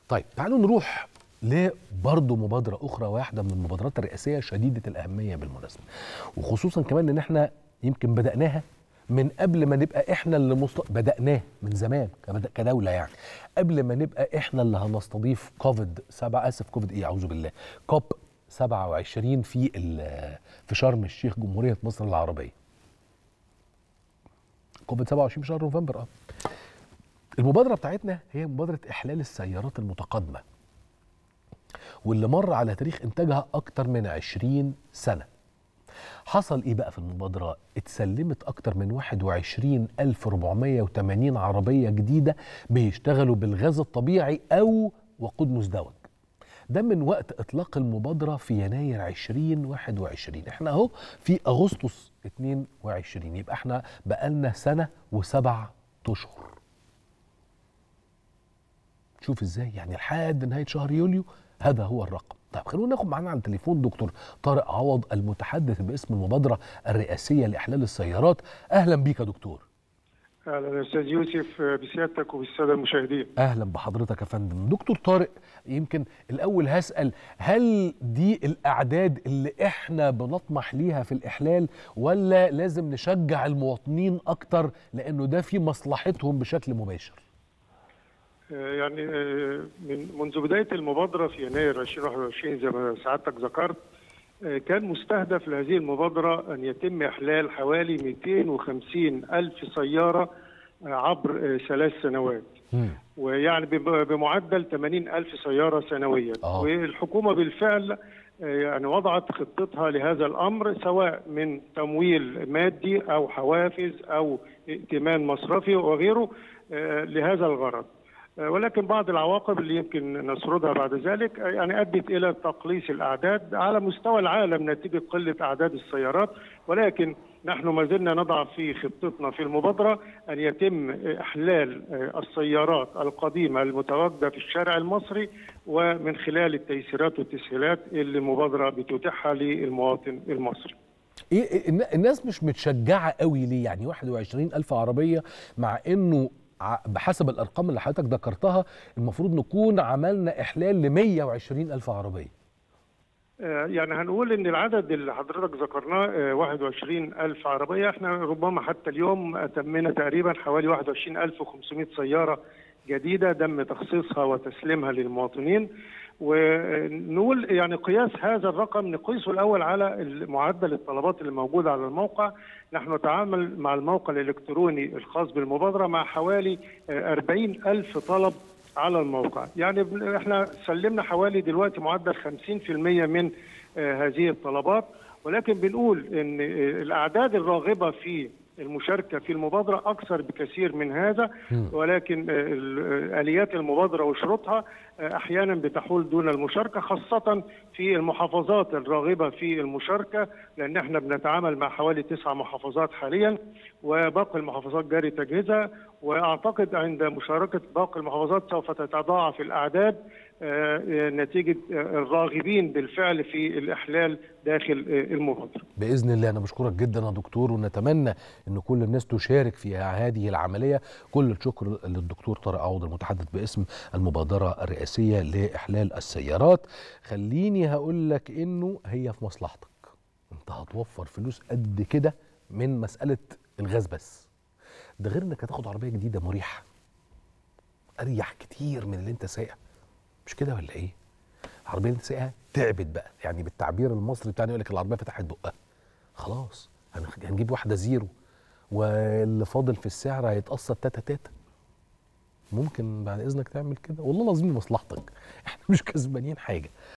طيب تعالوا نروح لبرضه مبادرة أخرى واحدة من المبادرات الرئاسية شديدة الأهمية بالمناسبة وخصوصا كمان إن إحنا يمكن بدأناها من قبل ما نبقى إحنا اللي مست... بدأناه من زمان كبدأ- كدولة يعني قبل ما نبقى إحنا اللي هنستضيف كوفيد سبعة آسف كوفيد إيه أعوذ بالله كوب 27 في ال- في شرم الشيخ جمهورية مصر العربية كوفيد 27 في شهر نوفمبر اه المبادرة بتاعتنا هي مبادرة إحلال السيارات المتقدمة واللي مر على تاريخ إنتاجها أكتر من 20 سنة حصل إيه بقى في المبادرة؟ اتسلمت أكتر من 21480 عربية جديدة بيشتغلوا بالغاز الطبيعي أو وقود مزدوج ده من وقت إطلاق المبادرة في يناير 2021 احنا أهو في أغسطس 22 يبقى احنا بقالنا سنة وسبع أشهر شوف ازاي يعني لحد نهايه شهر يوليو هذا هو الرقم طيب خلونا ناخد معانا على التليفون دكتور طارق عوض المتحدث باسم المبادره الرئاسيه لاحلال السيارات اهلا بيك يا دكتور اهلا استاذ يوسف بسيادتك وبالساده المشاهدين اهلا بحضرتك يا فندم دكتور طارق يمكن الاول هسال هل دي الاعداد اللي احنا بنطمح ليها في الاحلال ولا لازم نشجع المواطنين اكتر لانه ده في مصلحتهم بشكل مباشر آه، يعني آه، من منذ بدايه المبادره في يناير 2021 زي ما سعادتك ذكرت آه، كان مستهدف لهذه المبادره ان يتم احلال حوالي 250 الف سياره آه، عبر آه، ثلاث سنوات مم. ويعني بم- بمعدل 80 ألف سيارة سنويا آه. والحكومة بالفعل آه، يعني وضعت خطتها لهذا الأمر سواء من تمويل مادي أو حوافز أو ائتمان مصرفي وغيره آه، لهذا الغرض آه، ولكن بعض العواقب اللي يمكن نسردها بعد ذلك آه، يعني أدت إلى تقليص الأعداد على مستوى العالم نتيجة قلة أعداد السيارات ولكن نحن ما زلنا نضع في خطتنا في المبادرة أن يتم إحلال آه، السيارات القديمة المتواجدة في الشارع المصري ومن خلال التيسيرات والتسهيلات اللي المبادرة بتتيحها للمواطن المصري ايه إيه النا- الناس مش متشجعه قوي ليه يعني 21 الف عربيه مع انه ع- بحسب الارقام اللي حضرتك ذكرتها المفروض نكون عملنا احلال ل 120 الف عربيه آه، يعني هنقول ان العدد اللي حضرتك ذكرناه آه، 21 ألف عربية احنا ربما حتى اليوم أتمنا تقريبا حوالي 21500 سيارة جديدة تم تخصيصها وتسليمها للمواطنين ونقول يعني قياس هذا الرقم نقيسه الأول على معدل الطلبات اللي موجودة على الموقع نحن نتعامل مع الموقع الإلكتروني الخاص بالمبادرة مع حوالي آه، 40 ألف طلب على الموقع يعني بن- احنا سلمنا حوالي دلوقتي معدل 50% من آه، هذه الطلبات ولكن بنقول ان آه، الاعداد الراغبه في المشاركه في المبادره اكثر بكثير من هذا ولكن آه، ال- آه، اليات المبادره وشروطها آه، احيانا بتحول دون المشاركه خاصه في المحافظات الراغبه في المشاركه لان احنا بنتعامل مع حوالي تسع محافظات حاليا وباقي المحافظات جاري تجهيزها واعتقد عند مشاركه باقي المحافظات سوف تتضاعف الاعداد آه، آه، نتيجه آه، الراغبين بالفعل في الاحلال داخل آه، المبادره. باذن الله انا بشكرك جدا يا دكتور ونتمنى ان كل الناس تشارك في هذه العمليه كل الشكر للدكتور طارق عوض المتحدث باسم المبادره الرئاسيه لاحلال السيارات خليني هقول لك انه هي في مصلحتك انت هتوفر فلوس قد كده من مساله الغاز بس ده غير انك هتاخد عربيه جديده مريحه اريح كتير من اللي انت سايقها مش كده ولا ايه العربيه اللي انت سايقها تعبت بقى يعني بالتعبير المصري بتاعنا يقول لك العربيه فتحت بقها خلاص هنخ- هنجيب واحده زيرو واللي فاضل في السعر هيتقسط تاتا تاتا ممكن بعد اذنك تعمل كده والله العظيم لمصلحتك احنا مش كسبانين حاجه